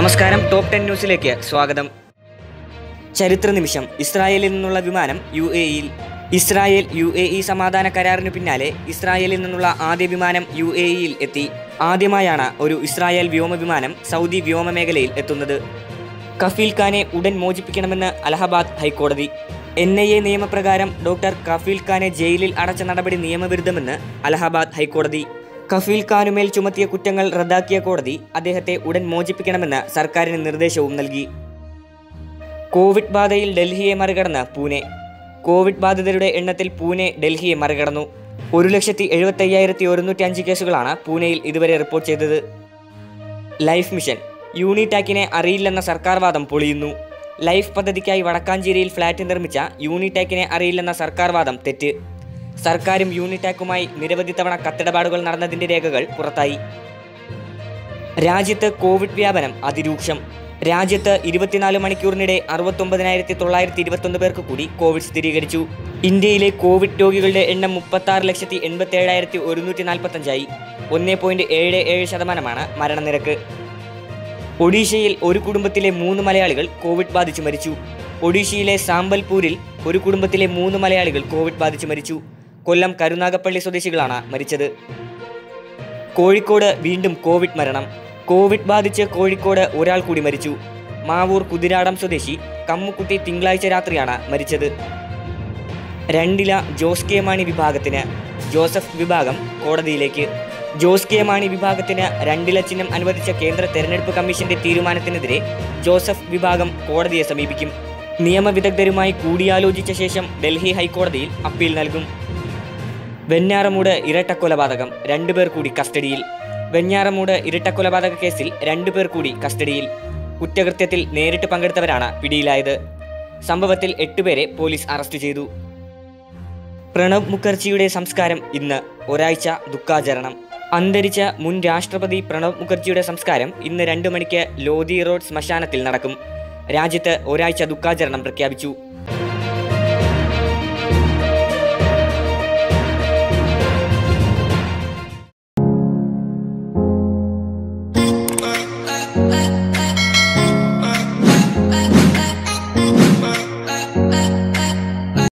നമസ്കാരം top ten ന്യൂസിലേക്ക് സ്വാഗതം ചരിത്ര നിമിഷം ഇസ്രായേലിൽ നിന്നുള്ള വിമാനം യു എ ഇയിൽ ഇസ്രായേൽ യു എ ഇ സമാധാന കരാറിനു പിന്നാലെ ഇസ്രായേലിൽ നിന്നുള്ള ആദ്യ വിമാനം യു എ ഇയിൽ എത്തി ആദ്യമായാണ് ഒരു ഇസ്രായേൽ വ്യോമ വിമാനം സൗദി വ്യോമ മേഖലയിൽ എത്തുന്നത് കഫീൽ ഖാനെ ഉടൻ മോചിപ്പിക്കണമെന്ന് അലഹബാദ് ഹൈക്കോടതി എൻ ഐ എ നിയമപ്രകാരം ഡോക്ടർ കഫീൽ ഖാനെ ജയിലിൽ അടച്ച നടപടി നിയമവിരുദ്ധമെന്ന് അലഹബാദ് ഹൈക്കോടതി കഫീൽ ഖാനുമേൽ ചുമത്തിയ കുറ്റങ്ങൾ റദ്ദാക്കിയ കോടതി അദ്ദേഹത്തെ ഉടൻ മോചിപ്പിക്കണമെന്ന് സർക്കാരിന് നിർദ്ദേശവും നൽകി കോവിഡ് ബാധയിൽ ഡൽഹിയെ മറികടന്ന് പൂനെ കോവിഡ് ബാധിതരുടെ എണ്ണത്തിൽ പൂനെ ഡൽഹിയെ മറികടന്നു ഒരു ലക്ഷത്തി എഴുപത്തി അയ്യായിരത്തി ഒരുന്നൂറ്റി അഞ്ച് കേസുകളാണ് പൂനെയിൽ ഇതുവരെ റിപ്പോർട്ട് ചെയ്തത് ലൈഫ് മിഷൻ യൂണിടാക്കിനെ അറിയില്ലെന്ന സർക്കാർ വാദം പൊളിയുന്നു ലൈഫ് പദ്ധതിക്കായി വടക്കാഞ്ചേരിയിൽ ഫ്ളാറ്റ് നിർമ്മിച്ച യൂണിടാക്കിനെ അറിയില്ലെന്ന സർക്കാർ വാദം തെറ്റ് സർക്കാരും യൂണിടാക്കുമായി നിരവധി തവണ കത്തിടപാടുകൾ നടന്നതിന്റെ രേഖകൾ പുറത്തായി രാജ്യത്ത് കോവിഡ് വ്യാപനം അതിരൂക്ഷം രാജ്യത്ത് ഇരുപത്തിനാല് മണിക്കൂറിനിടെ അറുപത്തൊമ്പതിനായിരത്തി തൊള്ളായിരത്തി ഇരുപത്തൊന്ന് പേർക്ക് കൂടി കോവിഡ് സ്ഥിരീകരിച്ചു ഇന്ത്യയിലെ കോവിഡ് രോഗികളുടെ എണ്ണം മുപ്പത്തി ആറ് ലക്ഷത്തി എൺപത്തി ഏഴായിരത്തി ഒരുന്നൂറ്റി നാൽപ്പത്തഞ്ചായി ഒന്നേ പോയിന്റ് ഏഴ് ഏഴ് ശതമാനമാണ് മരണനിരക്ക് ഒഡീഷയിൽ ഒരു കുടുംബത്തിലെ മൂന്ന് മലയാളികൾ കോവിഡ് ബാധിച്ചു മരിച്ചു ഒഡീഷയിലെ സാമ്പൽപൂരിൽ ഒരു കുടുംബത്തിലെ മൂന്ന് മലയാളികൾ കോവിഡ് ബാധിച്ചു മരിച്ചു കൊല്ലം കരുനാഗപ്പള്ളി സ്വദേശികളാണ് മരിച്ചത് കോഴിക്കോട് വീണ്ടും കോവിഡ് മരണം കോവിഡ് ബാധിച്ച് കോഴിക്കോട് ഒരാൾ കൂടി മരിച്ചു മാവൂർ കുതിരാടം സ്വദേശി കമ്മുക്കുട്ടി തിങ്കളാഴ്ച രാത്രിയാണ് മരിച്ചത് രണ്ടില ജോസ് കെ മാണി വിഭാഗത്തിന് ജോസഫ് വിഭാഗം കോടതിയിലേക്ക് ജോസ് കെ മാണി വിഭാഗത്തിന് രണ്ടില ചിഹ്നം അനുവദിച്ച കേന്ദ്ര തെരഞ്ഞെടുപ്പ് കമ്മീഷന്റെ തീരുമാനത്തിനെതിരെ ജോസഫ് വിഭാഗം കോടതിയെ സമീപിക്കും നിയമവിദഗ്ധരുമായി കൂടിയാലോചിച്ച ശേഷം ഡൽഹി ഹൈക്കോടതിയിൽ അപ്പീൽ നൽകും വെഞ്ഞാറമൂട് ഇരട്ടക്കൊലപാതകം രണ്ടുപേർ കൂടി കസ്റ്റഡിയിൽ വെഞ്ഞാറമൂട് ഇരട്ടക്കൊലപാതക കേസിൽ രണ്ടുപേർ കൂടി കസ്റ്റഡിയിൽ കുറ്റകൃത്യത്തിൽ നേരിട്ട് പങ്കെടുത്തവരാണ് പിടിയിലായത് സംഭവത്തിൽ എട്ടുപേരെ പോലീസ് അറസ്റ്റ് ചെയ്തു പ്രണബ് മുഖർജിയുടെ സംസ്കാരം ഇന്ന് ഒരാഴ്ച ദുഃഖാചരണം അന്തരിച്ച മുൻ രാഷ്ട്രപതി പ്രണബ് മുഖർജിയുടെ സംസ്കാരം ഇന്ന് രണ്ടു മണിക്ക് ലോധി റോഡ് ശ്മശാനത്തിൽ നടക്കും രാജ്യത്ത് ഒരാഴ്ച ദുഃഖാചരണം പ്രഖ്യാപിച്ചു